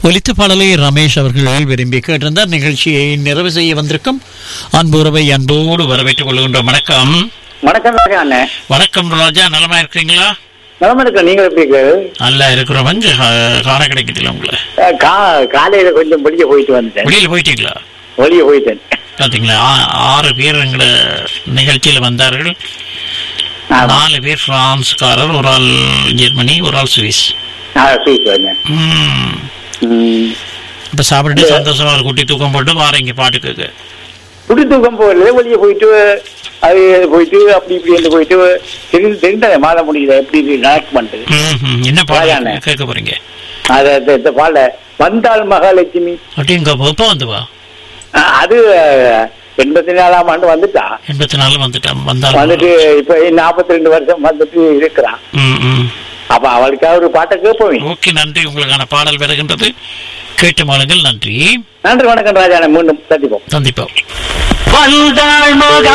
ஒலித்த பாடலை ரமேஷ் அவர்கள் விரும்பி கேட்டிருந்தார் நிகழ்ச்சியை நிறைவு செய்ய வந்திருக்கும் அன்பு உறவை அன்போடு வரவேற்றுக் கொள்கின்றோம் வணக்கம் வணக்கம் ராஜா அண்ணே வணக்கம் ராஜா நலமா இருக்கிறீங்களா நலமா இருக்க நீங்க எப்படி இருக்கிறது நல்லா இருக்கிறோம் வந்து காண கிடைக்கல உங்களை அஹ் கா- காலையில கொஞ்சம் வெளியே போயிட்டு வந்துட்டேன் வெளியில போயிட்டீங்களா வெளியே போயிட்டேன் பாத்தீங்களா ஆ- ஆறு பேர் எங்களை நிகழ்ச்சியில வந்தார்கள் ஆமா. நாலு பேர் பிரான்ஸ்காரர் ஒரு ஆள் ஜெர்மனி ஒரு ஆள் சுவிஸ் ஆ, சூப்பர் அண்ணே. ம். ம். இப்ப சாப்பிட்டுட்டு சந்தோஷமா ஒரு குட்டி தூக்கம் போட்டு வாரீங்க பாட்டு கேட்க குடி தூக்கம் போகல வெளியே போயிட்டு அது போயிட்டு அப்படி இப்படி என்று போயிட்டு தெரிந்து தெரிந்த மாத முடியுது எப்படி இது கனெக்ட் பண்றது ம், ம். என்ன ராஜாண்ணே. பாட்டு கேட்க போறீங்க அது அந்த- இந்த பாட வந்தாள் மகாலட்சுமி அப்படிங்க எப்போ வந்து வா அஹ் அது அஹ், எண்பத்தி நாலாம் ஆண்டு வந்துட்டா எண்பத்தி நாலு வந்துட்டான் வந்தாலும் வந்துட்டு இப்ப நாற்பத்தி ரெண்டு வருஷம் வந்துட்டு இருக்கிறான் ம், ம். அப்ப அவளுக்காக ஒரு பாட்டை கேட்போமே ஓகே நன்றி உங்களுக்கான பாடல் வருகின்றது கேட்டு மாளுங்கள் நன்றி நன்றி வணக்கம் ராஜா மீண்டும் சந்திப்போம் சந்திப்போம் வந்தாள் மகா